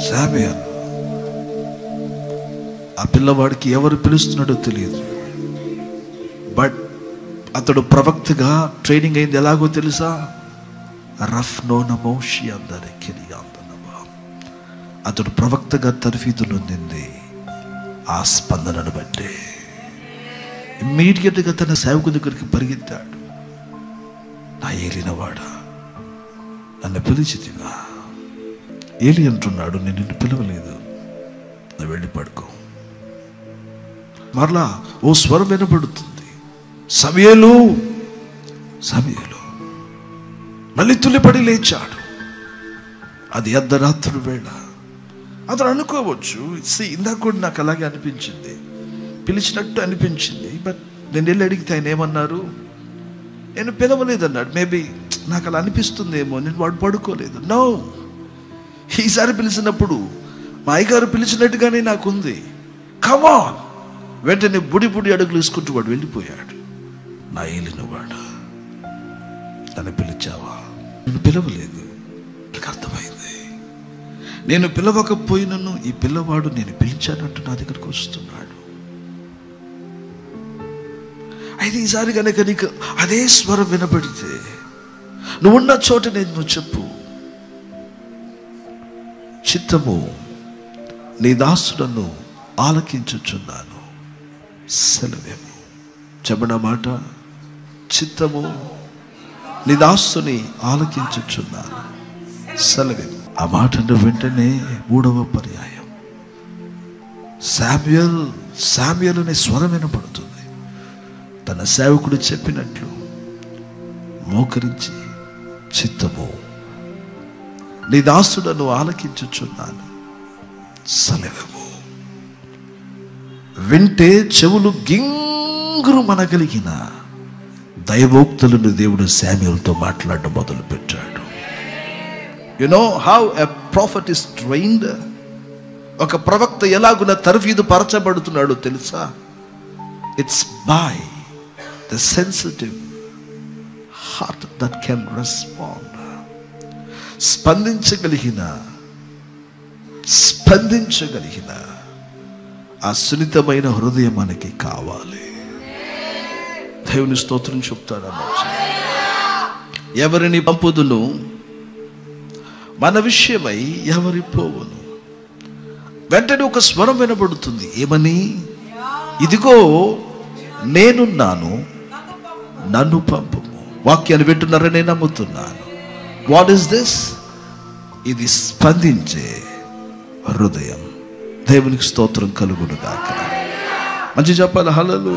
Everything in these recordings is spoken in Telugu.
శామ్యుయల్ ఆ పిల్లవాడికి ఎవరు పిలుస్తున్నాడో తెలియదు బట్ అతడు ప్రవక్తగా ట్రైనింగ్ అయింది ఎలాగో తెలుసా రఫ్ నో నమోషి అందరికి అతడు ప్రవక్తగా తర్ఫీదు నొందింది ఆ స్పందనను బట్టి ఇమ్మీడియట్గా తన సేవకు దగ్గరికి పరిగెత్తాడు నా ఏలినవాడా నన్ను పిలిచితివా ఏలి అంటున్నాడు నేను నిన్ను పిలవలేదు నువ్వు వెళ్ళి పడుకో మరలా ఓ స్వరం వినపడుతుంది సమయలు సమయలు మళ్ళీ తుల్లిపడి లేచాడు అది అర్ధరాత్రుడు వేళ అతను అనుకోవచ్చు See, ఇందాక కూడా నాకు అలాగే అనిపించింది పిలిచినట్టు అనిపించింది బట్ నేను వెళ్ళి అడిగితే ఆయన ఏమన్నారు నేను పిలవలేదన్నాడు మేబీ నాకు అలా అనిపిస్తుందేమో నేను వాడు పడుకోలేదు నో ఈసారి పిలిచినప్పుడు మా అయ్యగారు పిలిచినట్టుగానే నాకుంది కమాన్ వెంటనే బుడి బుడి అడుగులు వేసుకుంటూ వాడు వెళ్ళిపోయాడు నా ఏలినవాడు నన్ను పిలిచావా నేను పిలవలేదు నాకు అర్థమైంది నేను పిలవకపోయినను ఈ పిల్లవాడు నేను పిలిచానంటూ నా దగ్గరకు వస్తున్నాడు అయితే ఈసారి కనుక నీకు అదే స్వరం వినబడితే నువ్వున్న చోట నేను నువ్వు చెప్పు చిత్తము నీ దాసుడను ఆలకించుచున్నాను సెలవేము చెప్పన మాట చిత్తము నీ దాసుని ఆలకించుచున్నాను సెలవేము ఆ మాటను వెంటనే మూడవ పర్యాయం శామ్యుయల్ శామ్యుయల్ అనే స్వరం వినపడుతుంది తన సేవకుడు చెప్పినట్లు మోకరించి చిత్తము నీ దాసుడను ఆలకించుచున్నాను సలవము వింటే చెవులు గింగురు మనగలిగిన దైవోక్తులను దేవుడు శామ్యులతో మాట్లాడడం మొదలు పెట్టాడు you know how a prophet is trained ఒక ప్రవక్త ఎలాగున తర్ఫీదు పరచబడుతున్నాడో తెలుసా it's by the sensitive heart that can respond స్పందించగలిగిన స్పందించగలిగిన ఆ సున్నితమైన హృదయం మనకి కావాలి దేవుని స్తోత్రం చెప్తాడు ఎవరిని పంపుదును మన విషయమై ఎవరి పోవును వెంటనే ఒక స్వరం వినబడుతుంది ఏమని ఇదిగో నేనున్నాను నన్ను పంపుము వాక్యాన్ని వింటున్నారని నేను నమ్ముతున్నాను వాట్ ఈస్ దిస్ ఇది స్పందించే హృదయం దేవునికి స్తోత్రం కలుగును గాక మంచి చెప్పాలి హలలు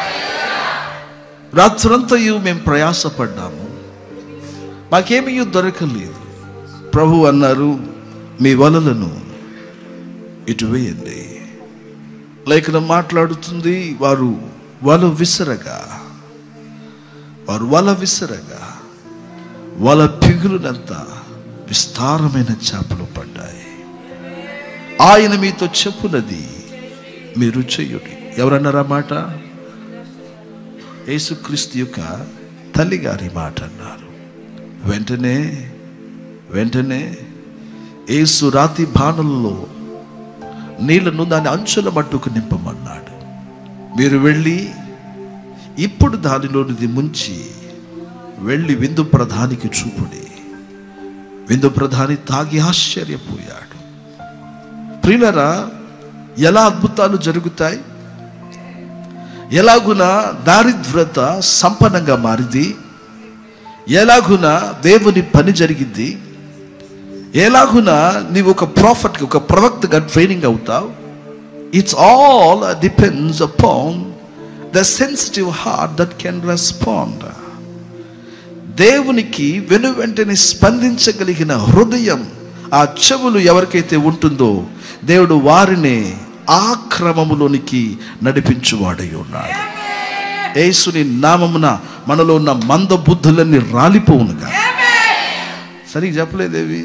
రాత్రంతయు మేము ప్రయాసపడ్డాము మాకేమీ దొరకలేదు ప్రభు అన్నారు మీ వలలను ఇటు వేయండి లేఖనం మాట్లాడుతుంది వారు వల విసరగా వారు వల విసరగా వల పిగులునంత విస్తారమైన చేపలు పడ్డాయి ఆయన మీతో చెప్పునది మీరు చెయ్యుడి ఎవరన్నారా మాట యేసుక్రీస్తు యొక్క తల్లిగారి మాట అన్నారు వెంటనే వెంటనే యేసు రాతి బాణంలో నీళ్లను దాని అంచుల మట్టుకు నింపమన్నాడు మీరు వెళ్ళి ఇప్పుడు దానిలోనిది ముంచి వెళ్ళి విందు ప్రధానికి చూపుడి విందు ప్రధాని తాగి ఆశ్చర్యపోయాడు ప్రియులరా ఎలా అద్భుతాలు జరుగుతాయి ఎలాగున దారిద్రత సంపన్నంగా మారింది ఎలాగున దేవుని పని జరిగింది ఎలాగున నీవు ఒక ప్రాఫిట్ ఒక ప్రవక్తగా ట్రైనింగ్ అవుతావు it's all depends upon the sensitive heart that can respond దేవునికి వెను వెంటనే స్పందించగలిగిన హృదయం ఆ చెవులు ఎవరికైతే ఉంటుందో దేవుడు వారిని ఆ క్రమములోనికి నడిపించువాడై ఉన్నాడు యేసుని నామమున మనలో ఉన్న మంద బుద్ధులన్నీ రాలిపోవునుగా సరిగ్గా చెప్పలేదేవి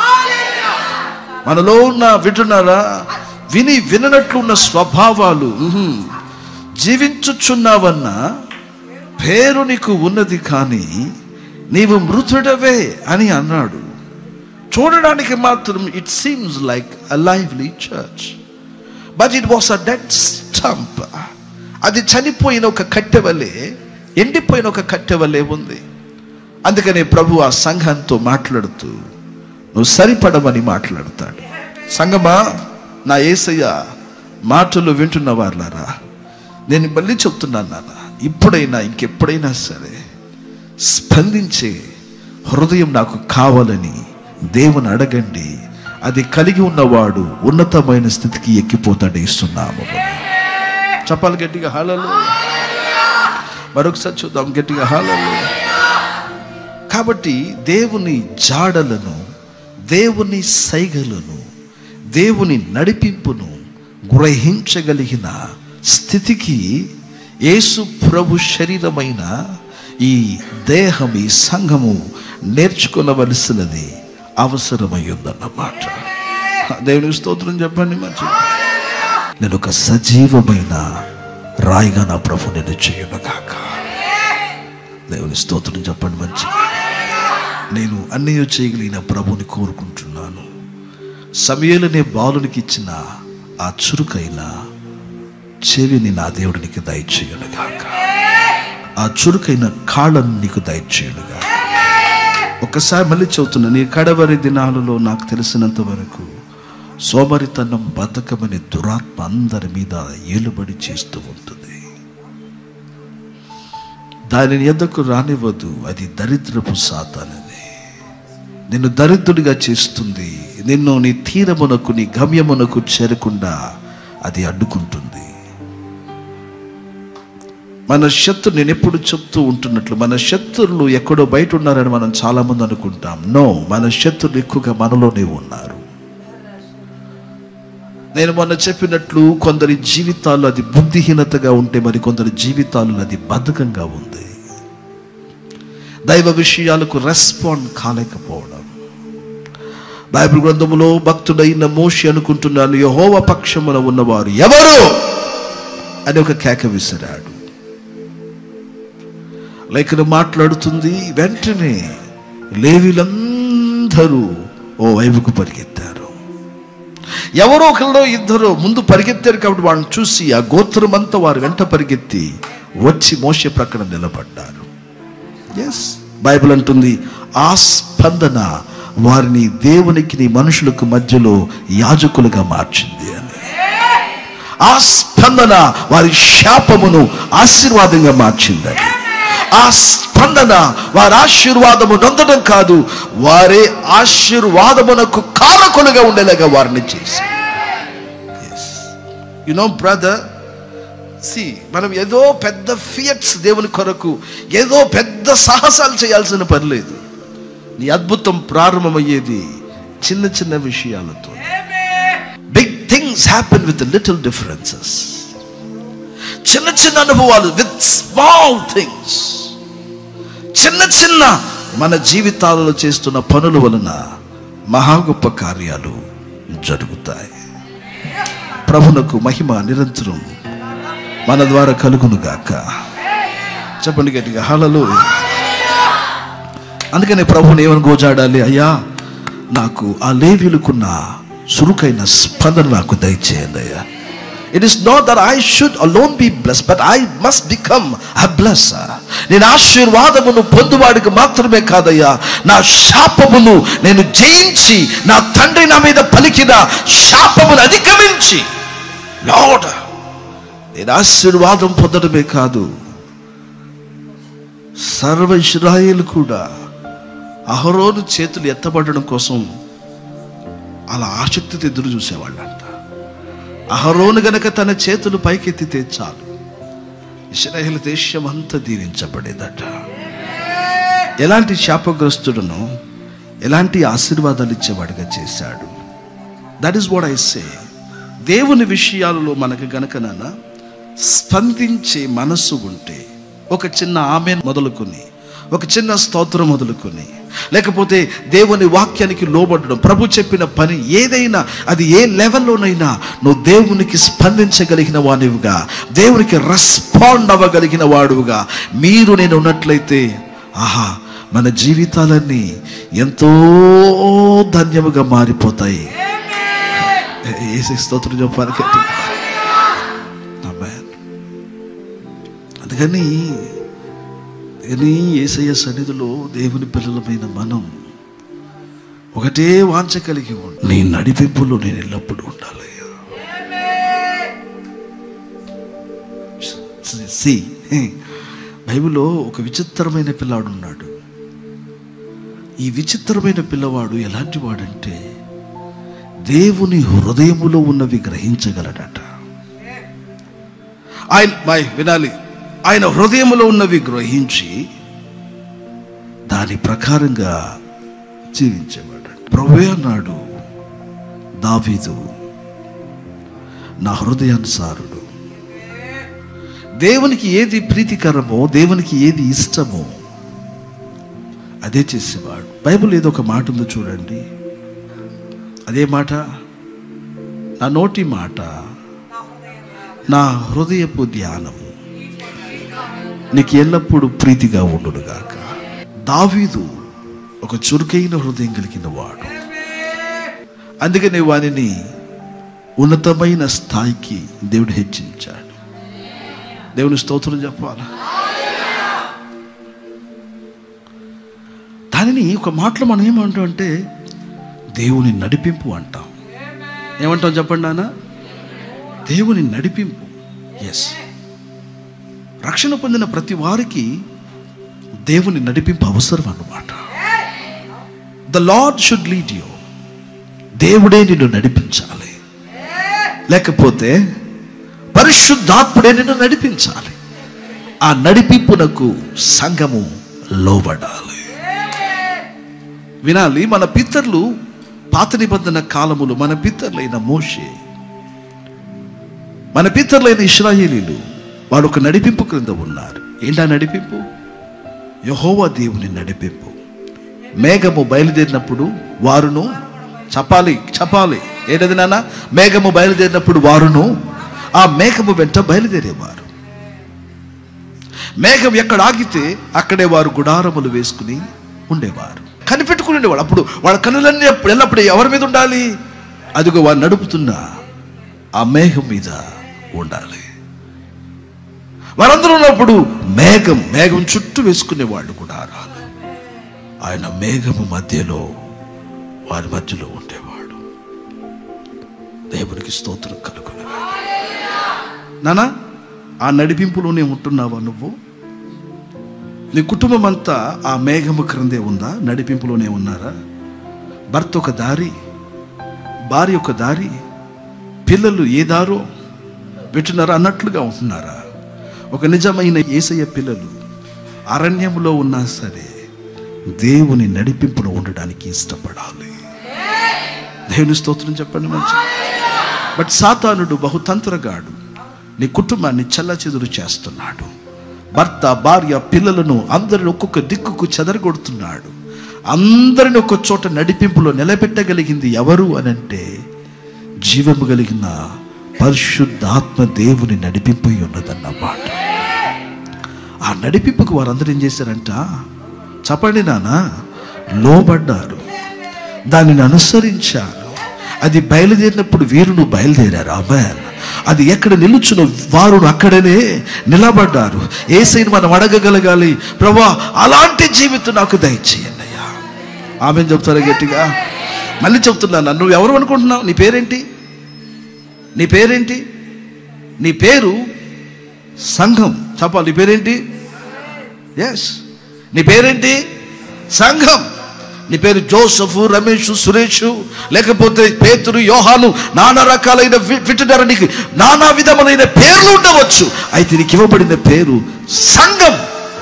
మనలో ఉన్న వింటున్నారా విని విననట్లు ఉన్న స్వభావాలు ఉహుం, జీవించుచున్నావన్న పేరు నీకు ఉన్నది కానీ నీవు మృతుడవే అని అన్నాడు చూడడానికి మాత్రం it seems like a lively church but it was a dead stump అది చనిపోయిన ఒక కట్టె వలె ఎండిపోయిన ఒక కట్టె వలె ఉంది అందుకనే ప్రభు ఆ సంఘంతో మాట్లాడుతూ నువ్వు సరిపడమని మాట్లాడతాడు సంగమా నా ఏసయ్య మాటలు వింటున్న వాళ్ళారా నేను మళ్ళీ చెప్తున్నాను నాన్న ఇప్పుడైనా ఇంకెప్పుడైనా సరే స్పందించే హృదయం నాకు కావాలని దేవుని అడగండి అది కలిగి ఉన్నవాడు ఉన్నతమైన స్థితికి ఎక్కిపోతాడు ఇస్తున్నాము చెప్పాలి గట్టిగా హాలలో మరొకసారి చూద్దాం గట్టిగా హాలలో కాబట్టి దేవుని జాడలను దేవుని సైగలను దేవుని నడిపింపును గ్రహించగలిగిన స్థితికి యేసు ప్రభు శరీరమైన ఈ దేహం ఈ సంఘము నేర్చుకోవలసినది అవసరమై ఉందన్నమాట దేవునికి స్తోత్రం చెప్పండి మంచి నేను ఒక సజీవమైన రాయిగా నా ప్రభు నేను చేయను కాక దేవుని స్తోత్రం చెప్పండి మంచిగా నేను అన్నీ చేయగలిగిన ప్రభుని కోరుకుంటున్నాను సమయలనే బాలునికి ఇచ్చిన ఆ చురుకైన చెవిని నా దేవుడినికి దయచేయనుగాక ఆ చురుకైన కాళ్ళను నీకు దయచేయనుగా ఒకసారి మళ్ళీ చెబుతున్నా నీ కడవరి దినాలలో నాకు తెలిసినంత వరకు సోమరితనం బతకమని దురాత్మ అందరి మీద ఏలుబడి చేస్తూ ఉంటుంది దానిని ఎద్దకు రానివ్వదు అది దరిద్రపు సాతానది నిన్ను దరిద్రుడిగా చేస్తుంది నిన్ను నీ తీరమునకు నీ గమ్యమునకు చేరకుండా అది అడ్డుకుంటుంది మన శత్రు నేను ఎప్పుడు చెప్తూ ఉంటున్నట్లు మన శత్రులు ఎక్కడో బయట ఉన్నారని మనం చాలా మంది అనుకుంటాం నో మన శత్రులు ఎక్కువగా మనలోనే ఉన్నారు నేను మొన్న చెప్పినట్లు కొందరి జీవితాలు అది బుద్ధిహీనతగా ఉంటే మరి కొందరి జీవితాలు అది బద్ధకంగా ఉంది దైవ విషయాలకు రెస్పాండ్ కాలేకపోవడం బైబిల్ గ్రంథములో భక్తుడైన మోషి అనుకుంటున్నాను యహోవ పక్షమున ఉన్నవారు ఎవరు అని ఒక కేక విసిరాడు లేఖను మాట్లాడుతుంది వెంటనే లేవీలందరూ ఓ వైపుకు పరిగెత్తారు ఎవరో ఒకరిలో ఇద్దరు ముందు పరిగెత్తారు కాబట్టి వాళ్ళని చూసి ఆ గోత్రం అంతా వారు వెంట పరిగెత్తి వచ్చి మోసే ప్రక్కన నిలబడ్డారు ఎస్ బైబిల్ అంటుంది ఆ స్పందన వారిని దేవునికి నీ మనుషులకు మధ్యలో యాజకులుగా మార్చింది అని ఆ స్పందన వారి శాపమును ఆశీర్వాదంగా మార్చిందని ఆ స్పందన వారి ఆశీర్వాదము నొందడం కాదు వారే ఆశీర్వాదమునకు కారకులుగా ఉండేలాగా వారిని చేసి యు నో బ్రదర్ సి మనం ఏదో పెద్ద ఫియట్స్ దేవుని కొరకు ఏదో పెద్ద సాహసాలు చేయాల్సిన పని లేదు నీ అద్భుతం ప్రారంభమయ్యేది చిన్న చిన్న విషయాలతో big things happen with little differences చిన్న చిన్న అనుభవాలు విత్ స్మాల్ థింగ్స్ చిన్న చిన్న మన జీవితాలలో చేస్తున్న పనుల వలన మహా గొప్ప కార్యాలు జరుగుతాయి ప్రభునకు మహిమ నిరంతరం మన ద్వారా కలుగును గాక చెప్పండి గట్టిగా హలలో అందుకనే ప్రభుని ఏమని గోజాడాలి అయ్యా నాకు ఆ లేవీలకున్న చురుకైన స్పందన నాకు దయచేయండి అయ్యా it is not that I should alone be bless but I must become a bless నేను ఆశీర్వాదమును పొందువాడికి మాత్రమే కాదయ్యా నా శాపమును నేను జయించి నా తండ్రి నా మీద పలికిన శాపమును అధిగమించి లార్డ్ నేను ఆశీర్వాదం పొందడమే కాదు సర్వ ఇస్రాయేల్ కూడా అహరోను చేతులు ఎత్తబడడం కోసం అలా ఆసక్తితో ఎదురు చూసేవాళ్ళంట అహరోను గనక తన చేతులు పైకెత్తితే చాలు ఇస్రాయేల్ దేశం అంతా దీవించబడేదట ఎలాంటి శాపగ్రస్తుడును ఎలాంటి ఆశీర్వాదాలు ఇచ్చేవాడిగా చేశాడు that is what I say దేవుని విషయాలలో మనకు గనక నాన్న స్పందించే మనస్సు ఉంటే ఒక చిన్న ఆమె మొదలుకొని ఒక చిన్న స్తోత్రం మొదలుకొని లేకపోతే దేవుని వాక్యానికి లోబడడం ప్రభు చెప్పిన పని ఏదైనా అది ఏ లెవెల్లోనైనా నువ్వు దేవునికి స్పందించగలిగిన వాడివిగా దేవునికి రెస్పాండ్ అవ్వగలిగిన వాడుగా మీరు నేను ఉన్నట్లయితే ఆహా మన జీవితాలన్నీ ఎంతో ధన్యముగా మారిపోతాయి ఏ స్తోత్రం చెప్పాలి గట్టిగా. Amen. అందుకని కానీ ఏసయ్య సన్నిధిలో దేవుని పిల్లలమైన మనం ఒకటే వాంఛ కలిగి ఉండి నీ నడిపింపులో నేను ఎల్లప్పుడూ ఉండాలి సి బైబిల్లో ఒక విచిత్రమైన పిల్లాడు ఉన్నాడు ఈ విచిత్రమైన పిల్లవాడు ఎలాంటి వాడంటే దేవుని హృదయములో ఉన్నవి గ్రహించగలడట ఆయన మై వినాలి ఆయన హృదయములో ఉన్నవి గ్రహించి దాని ప్రకారంగా జీవించేవాడు ప్రభు అన్నాడు దావీదు నా హృదయానుసారుడు దేవునికి ఏది ప్రీతికరమో దేవునికి ఏది ఇష్టమో అదే చేసేవాడు బైబిల్ ఏదో ఒక మాట ఉందో చూడండి అదే మాట నా నోటి మాట నా హృదయపు ధ్యానము నీకు ఎల్లప్పుడూ ప్రీతిగా ఉండునుగాక దావీదు ఒక చురుకైన హృదయం కలిగిన వాడు అందుకనే వానిని ఉన్నతమైన స్థాయికి దేవుడు హెచ్చించాడు దేవుని స్తోత్రం చెప్పాలా దానిని ఒక మాటలో మనం ఏమంటాం అంటే దేవుని నడిపింపు అంటాం ఏమంటాం చెప్పండి నాన్న దేవుని నడిపింపు ఎస్ రక్షణ పొందిన ప్రతి వారికి దేవుని నడిపింపు అవసరం అన్నమాట the Lord should lead you దేవుడే నిన్ను నడిపించాలి లేకపోతే పరిశుద్ధాత్ముడే నిన్ను నడిపించాలి ఆ నడిపింపునకు సంఘము లోబడాలి వినాలి మన పితరులు పాత నిబంధన కాలములు మన పితరులైన మోషే మన పితరులైన ఇస్రాయేలీలు వాడు ఒక నడిపింపు క్రింద ఉన్నారు ఏంటా నడిపింపు యహోవా దేవుని నడిపింపు మేఘము బయలుదేరినప్పుడు వారును చెప్పాలి చెప్పాలి ఏంటది నాన్న మేఘము బయలుదేరినప్పుడు వారును ఆ మేఘము వెంట బయలుదేరేవారు మేఘం ఎక్కడ ఆగితే అక్కడే వారు గుడారములు వేసుకుని ఉండేవారు కనిపెట్టుకుని ఉండేవాడు అప్పుడు వాళ్ళ కన్నులన్నీ అప్పుడు ఎల్లప్పుడు ఎవరి మీద ఉండాలి అదిగో వారు నడుపుతున్న ఆ మేఘం మీద ఉండాలి వారందరూ ఉన్నప్పుడు మేఘం మేఘం చుట్టూ వేసుకునేవాళ్ళు గుడారాలు ఆయన మేఘము మధ్యలో వారి మధ్యలో ఉండేవాడు దేవునికి స్తోత్రం కలుగును నానా ఆ నడిపింపులోనే ఉంటున్నావా నువ్వు నీ కుటుంబం అంతా ఆ మేఘము క్రిందే ఉందా నడిపింపులోనే ఉన్నారా భర్త ఒక దారి భార్య ఒక దారి పిల్లలు ఏ దారో పెట్టున్నారా అన్నట్లుగా ఉంటున్నారా ఒక నిజమైన ఏసయ్య పిల్లలు అరణ్యంలో ఉన్నా సరే దేవుని నడిపింపులో ఉండడానికి ఇష్టపడాలి దేవుని స్తోత్రం చెప్పండి మంచి బట్ సాతానుడు బహుతంత్రగాడు నీ కుటుంబాన్ని చెల్లచెదురు చేస్తున్నాడు భర్త భార్య పిల్లలను అందరిని ఒక్కొక్క దిక్కుకు చెదరగొడుతున్నాడు అందరిని ఒక చోట నడిపింపులో నిలబెట్టగలిగింది ఎవరు అనంటే జీవము కలిగిన పరిశుద్ధాత్మ దేవుని నడిపింపై ఉన్నదన్నమాట ఆ నడిపింపుకు వారందరూ ఏం చేశారంట చెప్పండి నాన్న లోబడ్డారు దానిని అనుసరించారు అది బయలుదేరినప్పుడు వీరులు బయలుదేరారు అమ్మాన్ అది ఎక్కడ నిలుచును వారు అక్కడనే నిలబడ్డారు ఏసైని మనం అడగగలగాలి ప్రభా అలాంటి జీవితం నాకు దయచేయండి అయ్యా ఆమె చెప్తారా గట్టిగా మళ్ళీ చెప్తున్నాను నువ్వు ఎవరు అనుకుంటున్నావు నీ పేరేంటి నీ పేరేంటి నీ పేరు సంఘం చెప్పాలి నీ పేరేంటి ఎస్ నీ పేరేంటి సంఘం నీ పేరు జోసఫ్ రమేష్ సురేష్ లేకపోతే పేతురు యోహాను నానా రకాలైన వి- వింటున్నారా నీకు నానా విధములైన పేర్లు ఉండవచ్చు అయితే నీకు ఇవ్వబడిన పేరు సంఘం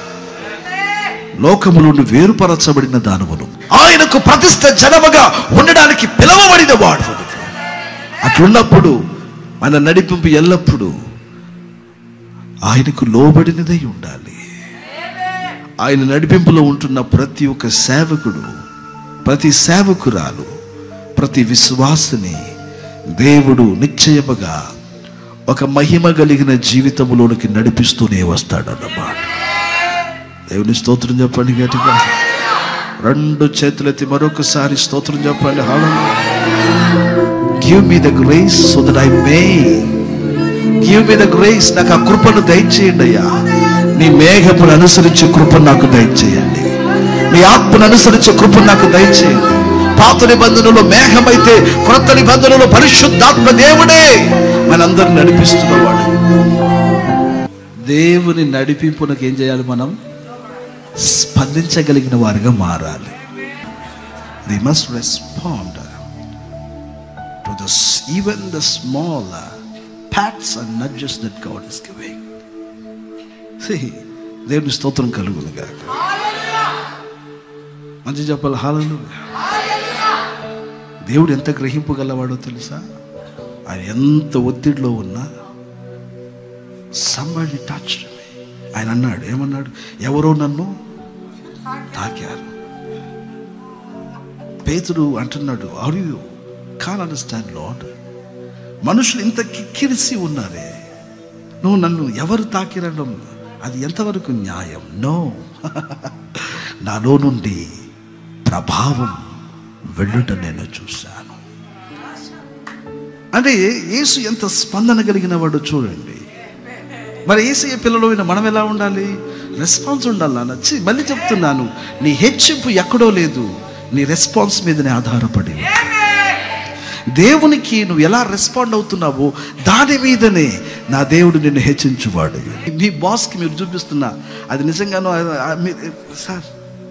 లోకములో నుండి వేరుపరచబడిన దానవును ఆయనకు ప్రతిష్ట జనముగా ఉండడానికి పిలవబడిన వాడు అట్లున్నప్పుడు మన నడిపింపు ఎల్లప్పుడూ ఆయనకు లోబడినదై ఉండాలి ఆయన నడిపింపులో ఉంటున్న ప్రతి ఒక్క సేవకుడు ప్రతి సేవకురాలు ప్రతి విశ్వాసిని దేవుడు నిశ్చయముగా ఒక మహిమ కలిగిన జీవితములోనికి నడిపిస్తూనే వస్తాడన్నమాట దేవుని స్తోత్రం చెప్పండి గట్టిగా రెండు చేతులెత్తి మరొకసారి స్తోత్రం చెప్పండి hello give me the grace so that I may give me the grace నాకు ఆ కృపను దయచేయండి అయ్యా నీ మేఘపును అనుసరించే కృపను నాకు దయచేయండి నీ ఆత్మను అనుసరించే కృపను నాకు దయచేయండి పాత నిబంధనలో మేఘమైతే క్రొత్త నిబంధనలో పరిశుద్ధాత్మ దేవుడే మనందరిని నడిపిస్తున్నవాడు దేవుని నడిపింపునకు ఏం చేయాలి మనం స్పందించగలిగిన వారిగా మారాలి we must respond to the even the small pats and nudges that God is giving దేవుని స్తోత్రం కలుగును గాక మంచి చెప్పాలి హాలలు దేవుడు ఎంత గ్రహింపు గలవాడో తెలుసా ఆయన ఎంత ఒత్తిడిలో ఉన్నా సంబడి టచ్ ఆయన అన్నాడు ఏమన్నాడు ఎవరో నన్ను తాకారు పేతుడు అంటున్నాడు are you can understand lad మనుషులు ఇంత కిక్కిరిసి ఉన్నారే నువ్వు నన్ను ఎవరు తాకిరడం అది ఎంతవరకు న్యాయం నో నాలో నుండి ప్రభావం వెళ్ళుట నేను చూశాను అంటే యేసు ఎంత స్పందన కలిగిన వాడు చూడండి మరి ఏసయ్య పిల్లలు మనం ఎలా ఉండాలి రెస్పాన్స్ ఉండాలి నాన్న ఛీ, మళ్ళీ చెప్తున్నాను నీ హెచ్చింపు ఎక్కడో లేదు నీ రెస్పాన్స్ మీదనే ఆధారపడి ఉంది. దేవునికి నువ్వు ఎలా రెస్పాండ్ అవుతున్నావో దాని మీదనే నా దేవుడు నిన్ను హెచ్చించువాడు మీ బాస్కి మీరు చూపిస్తున్నా అది నిజంగానో ఆ- ఆ- మీ- సార్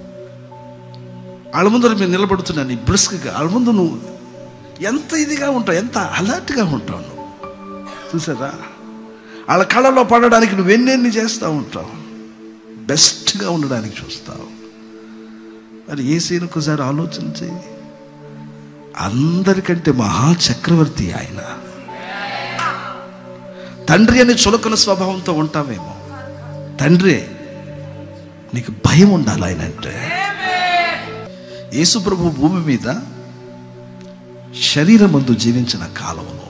వాళ్ళ ముందర మీరు నిలబడుతున్నా నీ బ్రిస్క్గా వాళ్ళ ముందు నువ్వు ఎంత ఇదిగా ఉంటావు ఎంత అలర్ట్గా ఉంటావు నువ్వు చూసారా వాళ్ళ కళలో పడడానికి నువ్వు ఎన్నెన్ని చేస్తూ ఉంటావు బెస్ట్గా ఉండడానికి చూస్తావు మరి ఏ సీన్ ఒకసారి ఆలోచించి అందరికంటే మహా చక్రవర్తి ఆయన తండ్రి అని చులకన స్వభావంతో ఉంటావేమో తండ్రి నీకు భయం ఉండాలి ఆయన అంటే యేసుప్రభు భూమి మీద శరీరమందు జీవించిన కాలంలో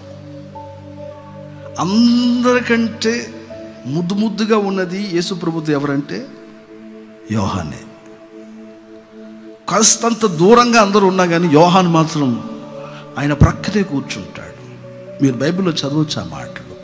అందరికంటే ముద్దు ముద్దుగా ఉన్నది యేసుప్రభుతో ఎవరంటే యోహానే కాస్తంత దూరంగా అందరూ ఉన్నా కానీ యోహాన్ మాత్రం ఆయన ప్రక్కనే కూర్చుంటాడు మీరు బైబిల్లో చదవచ్చు ఆ మాటలు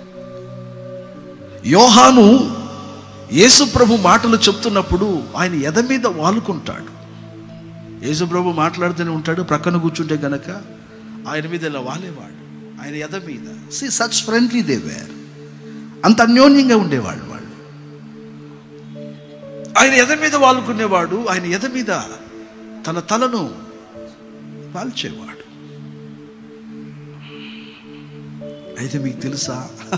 యోహాను యేసుప్రభు మాటలు చెప్తున్నప్పుడు ఆయన ఎద మీద వాలుకుంటాడు యేసుప్రభు మాట్లాడుతూనే ఉంటాడు ప్రక్కన కూర్చుంటే గనక ఆయన మీద ఇలా వాలేవాడు ఆయన ఎద మీద see such friendly they were అంత అన్యోన్యంగా ఉండేవాళ్ళు వాళ్ళు ఆయన ఎద మీద వాలుకునేవాడు ఆయన ఎద మీద తన తలను వాల్చేవాడు అయితే మీకు తెలుసా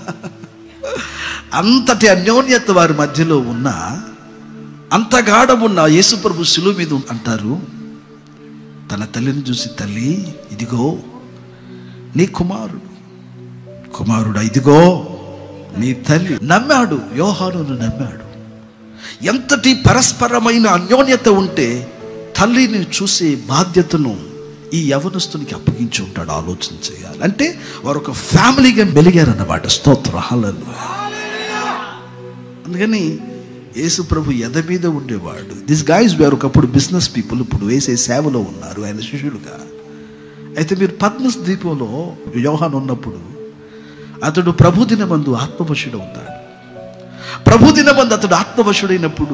అంతటి అన్యోన్యత వారి మధ్యలో ఉన్న అంత గాఢమున్న యేసుప్రభు శిలువ మీద అంటారు తన తల్లిని చూసి తల్లి ఇదిగో నీ కుమారుడు కుమారుడు ఇదిగో నీ తల్లి నమ్మాడు యోహానును నమ్మాడు ఎంతటి పరస్పరమైన అన్యోన్యత ఉంటే తల్లిని చూసే బాధ్యతను ఈ యవనస్తునికి అప్పగించి ఉంటాడు ఆలోచన చేయాలి అంటే వారు ఒక ఫ్యామిలీగా మెలిగారన్నమాట స్తోత్ర హల్లెలూయా. అందుకని యేసు ప్రభు ఎద మీద ఉండేవాడు దిస్ గాయస్ వేరు ఒకప్పుడు బిజినెస్ పీపుల్ ఇప్పుడు వేసే సేవలో ఉన్నారు ఆయన శిష్యులుగా అయితే మీరు పద్మస్ ద్వీపంలో యోహాన్ ఉన్నప్పుడు అతడు ప్రభు దినమందు ఆత్మవశుడు అవుతాడు ప్రభు దినమందు అతడు ఆత్మవశుడైనప్పుడు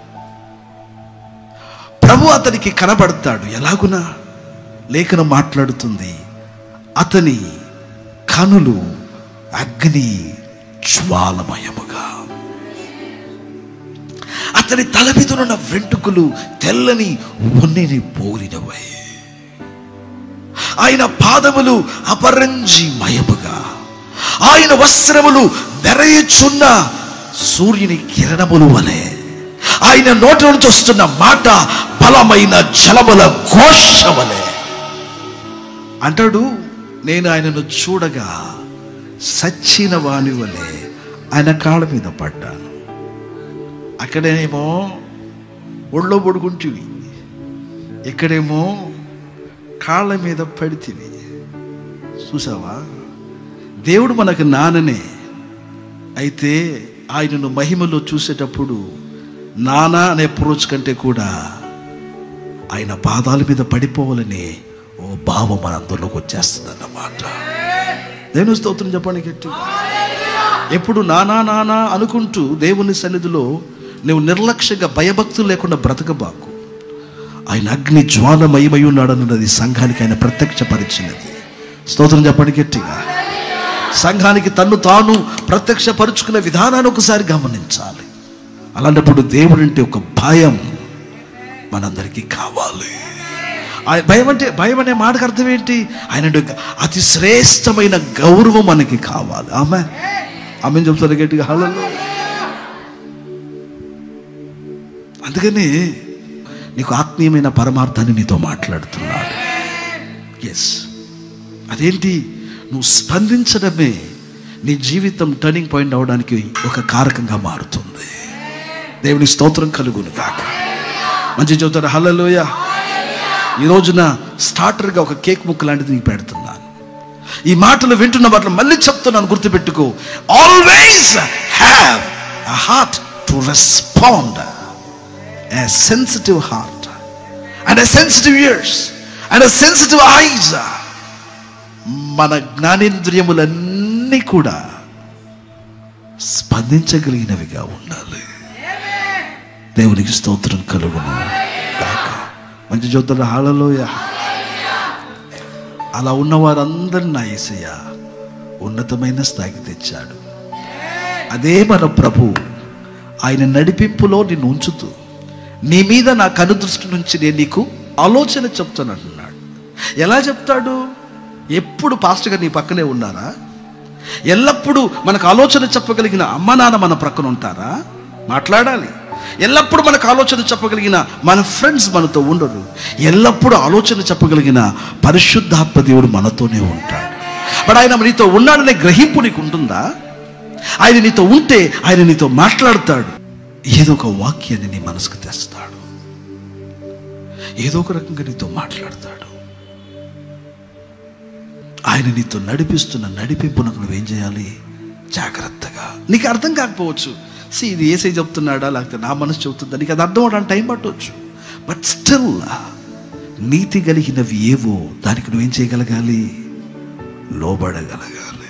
ప్రభు అతనికి కనబడతాడు ఎలాగునా లేఖనం మాట్లాడుతుంది అతని కనులు అగ్ని జ్వాలమయముగా అతని తల మీద ఉన్న వెంట్రుకలు తెల్లని ఉన్నిని పోలినవై ఆయన పాదములు అపరంజి మయముగా ఆయన వస్త్రములు మెరయుచున్న సూర్యుని కిరణములు వలె ఆయన నోటి నుంచి వస్తున్న మాట బలమైన జలముల ఘోష వలె అంటాడు నేను ఆయనను చూడగా సచ్చిన వాని వలె ఆయన కాళ్ళ మీద పడ్డాను అక్కడేమో ఒళ్ళో పడుకుంటివి ఇక్కడేమో కాళ్ళ మీద పడితివి చూసావా దేవుడు మనకు నాననే అయితే ఆయనను మహిమలో చూసేటప్పుడు నానా అనే అప్రోచ్ కంటే కూడా ఆయన పాదాల మీద పడిపోవాలని ఓ భావం మన అందులోకి వచ్చేస్తుంది అన్నమాట నేను స్తోత్రం చెప్పండి గట్టిగా ఎప్పుడు నానా నానా అనుకుంటూ దేవుని సన్నిధిలో నువ్వు నిర్లక్ష్యంగా భయభక్తులు లేకుండా బ్రతకబాకు ఆయన అగ్ని జ్వాలమయమై ఉన్నాడన్నది సంఘానికి ఆయన ప్రత్యక్షపరిచినది స్తోత్రం చెప్పండి గట్టిగా సంఘానికి తన్ను తాను ప్రత్యక్షపరుచుకునే విధానాన్ని ఒకసారి గమనించాలి అలాంటప్పుడు దేవుడంటే ఒక భయం మనందరికీ కావాలి ఆ భయం అంటే భయం అనే మాటకు అర్థం ఏంటి ఆయన అంటే ఒక అతి శ్రేష్టమైన గౌరవం మనకి కావాలి ఆమె ఆమె చెప్తారు గట్టిగా హలో అందుకని నీకు ఆత్మీయమైన పరమార్థాన్ని నీతో మాట్లాడుతున్నాడు ఎస్ అదేంటి నువ్వు స్పందించడమే నీ జీవితం టర్నింగ్ పాయింట్ అవడానికి ఒక కారకంగా మారుతుంది దేవుని స్తోత్రం కలుగును కాక మంచి చెబుతారు హల్లలోయ ఈ రోజున స్టార్టర్గా ఒక కేక్ ముక్క లాంటిది నీకు పెడుతున్నాను ఈ మాటలు వింటున్న మాటలు మళ్ళీ చెప్తున్నాను గుర్తుపెట్టుకో always have a heart to respond a sensitive heart and a sensitive ears and a sensitive eyes మన జ్ఞానేంద్రియములన్నీ కూడా స్పందించగలిగినవిగా ఉండాలి దేవునికి స్తోత్రం కలుగును గాక మంచి చూద్దాం హాలలోయ అలా ఉన్న వారందరిని నా యేసయ్య ఉన్నతమైన స్థాయికి తెచ్చాడు అదే మన ప్రభు ఆయన నడిపింపులో నిన్ను ఉంచుతూ నీ మీద నా కనుదృష్టి నుంచి నేను నీకు ఆలోచన చెప్తాను అంటున్నాడు ఎలా చెప్తాడు ఎప్పుడు పాస్టర్ గారు నీ పక్కనే ఉన్నారా ఎల్లప్పుడూ మనకు ఆలోచన చెప్పగలిగిన అమ్మ నాన్న మన ప్రక్కన ఉంటారా మాట్లాడాలి ఎల్లప్పుడూ మనకు ఆలోచన చెప్పగలిగిన మన ఫ్రెండ్స్ మనతో ఉండరు ఎల్లప్పుడూ ఆలోచన చెప్పగలిగిన పరిశుద్ధాత్మ దేవుడు మనతోనే ఉంటాడు బట్ ఆయన నీతో ఉన్నాడనే గ్రహింపు నీకు ఉంటుందా ఆయన నీతో ఉంటే ఆయన నీతో మాట్లాడతాడు ఏదో ఒక వాక్యాన్ని నీ మనసుకు తెస్తాడు ఏదో ఒక రకంగా నీతో మాట్లాడతాడు ఆయన నీతో నడిపిస్తున్న నడిపింపునకు నువ్వేం చేయాలి జాగ్రత్తగా నీకు అర్థం కాకపోవచ్చు సి ఇది ఏసై చెప్తున్నాడా లేకపోతే నా మనసు చెబుతుందా నీకు అది అర్థం అవడానికి టైం పట్టవచ్చు బట్ స్టిల్ నీతి కలిగినవి ఏవో దానికి నువ్వేం చేయగలగాలి లోబడగలగాలి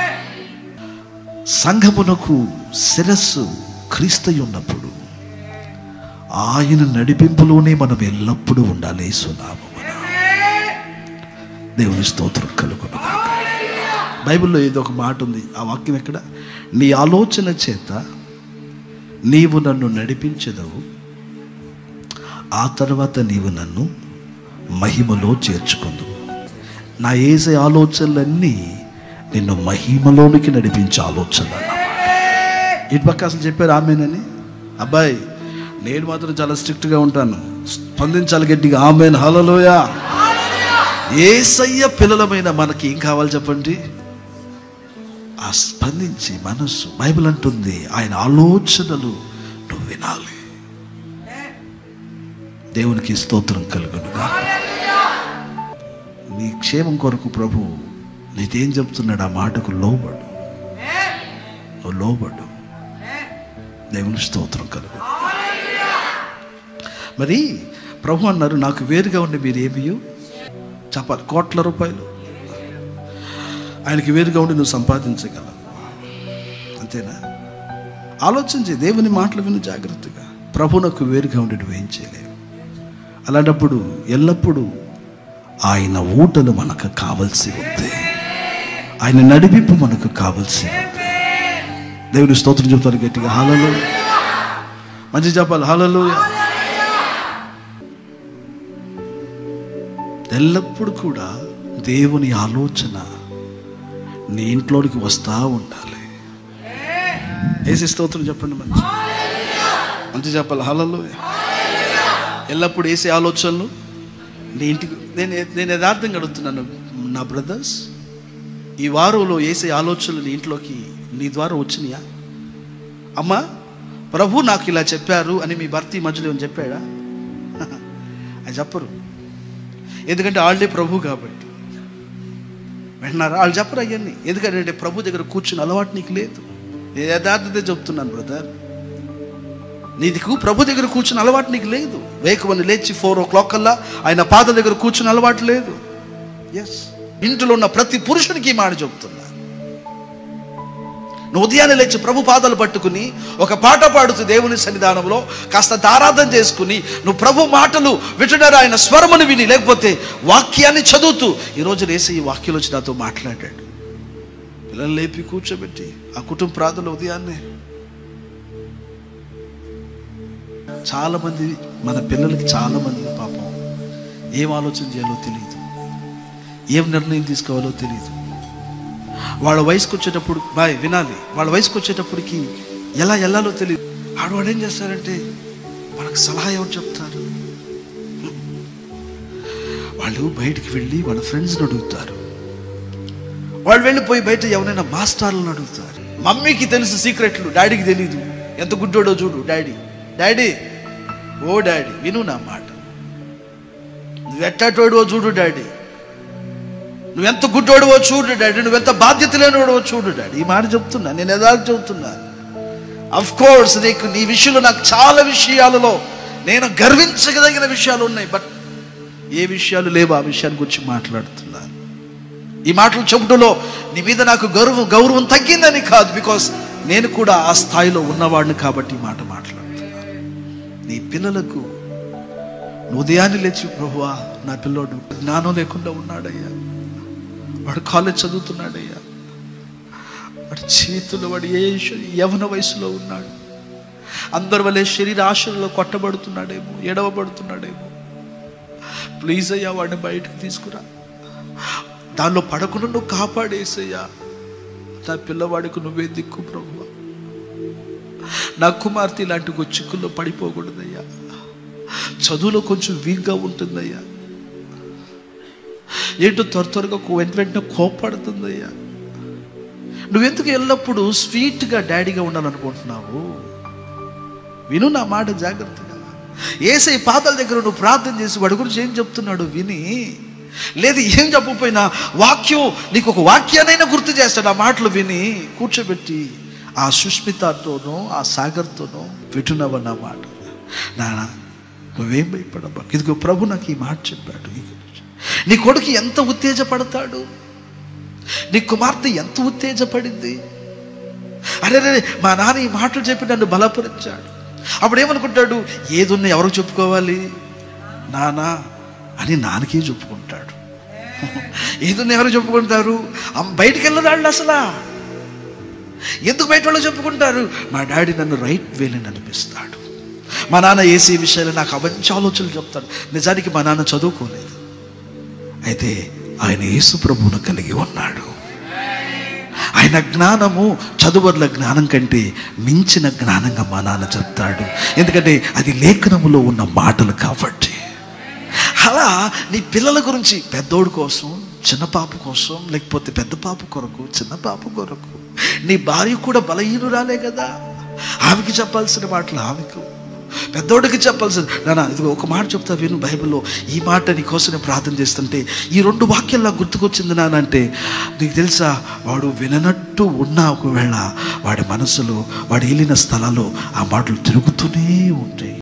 సంఘమునకు శిరస్సు క్రీస్తై ఉన్నప్పుడు ఆయన నడిపింపులోనే మనం ఎల్లప్పుడూ ఉండాలి సునామమున దేవుని స్తోత్రం కలుగును బైబిల్లో ఏదో ఒక మాట ఉంది ఆ వాక్యం ఎక్కడ నీ ఆలోచన చేత నీవు నన్ను నడిపించదవు ఆ తర్వాత నీవు నన్ను మహిమలో చేర్చుకుందు నా ఏసే ఆలోచనలన్నీ నిన్ను మహిమలోనికి నడిపించే ఆలోచన అన్నమాట ఇటు పక్క అసలు చెప్పారు ఆమెనని అబ్బాయి నేను మాత్రం చాలా స్ట్రిక్ట్గా ఉంటాను స్పందించాలి గట్టిగా ఆమెన్ హలలోయ ఏసయ్య పిల్లలమైన మనకి ఏం కావాలి చెప్పండి ఆ స్పందించి మనస్సు బైబిల్ అంటుంది ఆయన ఆలోచనలు నువ్వు వినాలి దేవునికి స్తోత్రం కలుగునుగా నీ క్షేమం కొరకు ప్రభు నీకేం చెప్తున్నాడు ఆ మాటకు లోబడు నువ్వు లోబడు దేవుని స్తోత్రం కలుగు మరి ప్రభు అన్నారు నాకు వేరుగా ఉండి మీరు ఏమి చెప్పాలి కోట్ల రూపాయలు ఆయనకి వేరుగా ఉండి నువ్వు సంపాదించగలవు అంతేనా ఆలోచించి దేవుని మాటలు విను జాగ్రత్తగా ప్రభునకు వేరుగా ఉండి నువ్వేం చేయలేవు అలాంటప్పుడు ఎల్లప్పుడూ ఆయన ఊటలు మనకు కావలసి ఉంది ఆయన నడిపింపు మనకు కావలసి ఉంది దేవుని స్తోత్రం చెప్తారు గట్టిగా హాలలో మంచి చెప్పాలి హాలలో ఎల్లప్పుడూ కూడా దేవుని ఆలోచన నీ ఇంట్లోనికి వస్తా ఉండాలి ఏసి స్తోత్రం చెప్పండి మంచి మంచి చెప్పాలి హాలలో ఎల్లప్పుడు వేసే ఆలోచనలు నీ ఇంటికి నేను నేను యథార్థంగా అడుగుతున్నాను నా బ్రదర్స్ ఈ వారంలో వేసే ఆలోచనలు నీ ఇంట్లోకి నీ ద్వారా వచ్చినాయా అమ్మా ప్రభు నాకు ఇలా చెప్పారు అని మీ భర్త ఈ మధ్యలో ఏమైనా చెప్పాడా అది చెప్పరు ఎందుకంటే వాళ్ళే ప్రభు కాబట్టి వింటున్నారా వాళ్ళు చెప్పరు అవన్నీ ఎందుకంటే ప్రభు దగ్గర కూర్చుని అలవాటు నీకు లేదు నేను యథార్థతే చెప్తున్నాను బ్రదర్ నీకు ప్రభు దగ్గర కూర్చుని అలవాటు నీకు లేదు వేకువని లేచి ఫోర్ ఓ క్లాక్ కల్లా ఆయన పాద దగ్గర కూర్చుని అలవాటు లేదు ఎస్ ఇంట్లో ఉన్న ప్రతి పురుషునికి ఈ మాట చెప్తున్నా నువ్వు ఉదయాన్నే లేచి ప్రభు పాదాలు పట్టుకుని ఒక పాట పాడుతూ దేవుని సన్నిధానంలో కాస్త ఆరాధన చేసుకుని నువ్వు ప్రభు మాటలు వింటున్నారు ఆయన స్వరమును విని లేకపోతే వాక్యాన్ని చదువుతూ ఈరోజు లేసి ఈ వాక్యం వచ్చి నాతో మాట్లాడాడు పిల్లలు లేపి కూర్చోబెట్టి ఆ కుటుంబ ప్రార్థనలు ఉదయాన్నే చాలా మంది మన పిల్లలకి చాలా మంది పాపం ఏం ఆలోచన చేయాలో తెలియదు ఏం నిర్ణయం తీసుకోవాలో తెలియదు వాళ్ళ వయసుకు వచ్చేటప్పుడు బాయ్ వినాలి వాళ్ళ వయసుకు వచ్చేటప్పటికి ఎలా వెళ్ళాలో తెలియదు ఆడవాడు ఏం చేస్తారంటే మనకు సలహా ఎవరు చెప్తారు వాళ్ళు బయటికి వెళ్ళి వాళ్ళ ఫ్రెండ్స్ని అడుగుతారు వాళ్ళు వెళ్ళిపోయి బయట ఎవరైనా మాస్టర్లను అడుగుతారు మమ్మీకి తెలుసు సీక్రెట్లు డాడీకి తెలియదు ఎంత గుడ్డోడో చూడు డాడీ డాడీ ఓ డాడీ విను నా మాట నువ్వు ఎట్టాటోడువో చూడు డాడీ నువ్వెంత గుడ్డోడువో చూడు డాడీ నువ్వెంత బాధ్యత లేనివాడువో చూడు డాడీ ఈ మాట చెప్తున్నా నేను ఎదాలు చెబుతున్నా అఫ్ కోర్స్ నీకు నీ విషయంలో నాకు చాలా విషయాలలో నేను గర్వించదగిన విషయాలు ఉన్నాయి బట్ ఏ విషయాలు లేవు ఆ విషయాన్ని గురించి మాట్లాడుతున్నాను ఈ మాటలు చెబుటలో నీ మీద నాకు గౌరవం గౌరవం తగ్గిందని కాదు బికాస్ నేను కూడా ఆ స్థాయిలో ఉన్నవాడిని కాబట్టి ఈ మాట మాట్లాడుతున్నాను నీ పిల్లలకు నువ్వు ఉదయాన్నే లేచి ప్రభువా నా పిల్లోడు జ్ఞానం లేకుండా ఉన్నాడయ్యా వాడు కాలేజ్ చదువుతున్నాడయ్యా వాడి జీవితంలో వాడు ఏ యవన వయసులో ఉన్నాడు అందరి వల్లే శరీర ఆశల్లో కొట్టబడుతున్నాడేమో ఎడవబడుతున్నాడేమో ప్లీజ్ అయ్యా వాడిని బయటకు తీసుకురా దానిలో పడకుండా నువ్వు కాపాడేసయ్యా నా పిల్లవాడికి నువ్వే దిక్కు ప్రభు నా కుమార్తె ఇలాంటి ఒక చిక్కుల్లో పడిపోకూడదయ్యా చదువులో కొంచెం వీక్గా ఉంటుందయ్యా ఏంటో త్వర త్వరగా వెంట వెంటనే కోపడుతుందయ్యా నువ్వెందుకు ఎల్లప్పుడూ స్వీట్గా డాడీగా ఉండాలనుకుంటున్నావు విను నా మాట జాగ్రత్తగా ఏసై పాదాల దగ్గర నువ్వు ప్రార్థన చేసి వాడి గురించి ఏం చెప్తున్నాడు విని లేదు ఏం చెప్పకపోయినా వాక్యం నీకు ఒక వాక్యానైనా గుర్తు చేస్తాడు ఆ మాటలు విని కూర్చోబెట్టి ఆ సుష్మితతోనూ ఆ సాగర్తోనూ వింటున్నావన్న మాట నానా నువ్వేం భయపడబ్బా ఇదిగో ప్రభు నాకు ఈ మాట చెప్పాడు ఈ గురించి. నీ కొడుకు ఎంత ఉత్తేజపడతాడు నీ కుమార్తె ఎంత ఉత్తేజపడింది అరే రే మా నాన్న ఈ మాటలు చెప్పి నన్ను బలపరిచాడు అప్పుడు ఏమనుకుంటాడు ఏదున్నా ఎవరికి చెప్పుకోవాలి నానా అని నాన్నకే చెప్పుకుంటాడు ఏదున్నా ఎవరు చెప్పుకుంటారు అమ్మ బయటికి వెళ్ళదాళ్ళు అసలా ఎందుకు బయట వాళ్ళు చెప్పుకుంటారు మా డాడీ నన్ను రైట్ వేలో నడిపిస్తాడు మా నాన్న ఏసీ విషయాలు నాకు అవంచి ఆలోచనలు చెప్తాడు నిజానికి మా నాన్న చదువుకోలేదు అయితే ఆయన యేసు ప్రభువును కలిగి ఉన్నాడు ఆయన జ్ఞానము చదువర్ల జ్ఞానం కంటే మించిన జ్ఞానంగా మా నాన్న చెప్తాడు ఎందుకంటే అది లేఖనములో ఉన్న మాటలు కాబట్టి అలా నీ పిల్లల గురించి పెద్దోడు కోసం చిన్న పాప కోసం లేకపోతే పెద్ద పాప కొరకు చిన్న పాప కొరకు నీ భార్య కూడా బలహీనురాలే కదా ఆమెకి చెప్పాల్సిన మాటలు ఆమెకు పెద్దోడికి చెప్పాల్సిన నాన్న ఇది ఒక మాట చెప్తా విను బైబిల్లో ఈ మాట నీ కోసం నేను ప్రార్థన చేస్తుంటే ఈ రెండు వాక్యాలు నాకు గుర్తుకొచ్చింది నాన్న అంటే నీకు తెలుసా వాడు విననట్టు ఉన్నా ఒకవేళ వాడి మనసులో వాడు వెళ్ళిన స్థలాల్లో ఆ మాటలు తిరుగుతూనే ఉంటాయి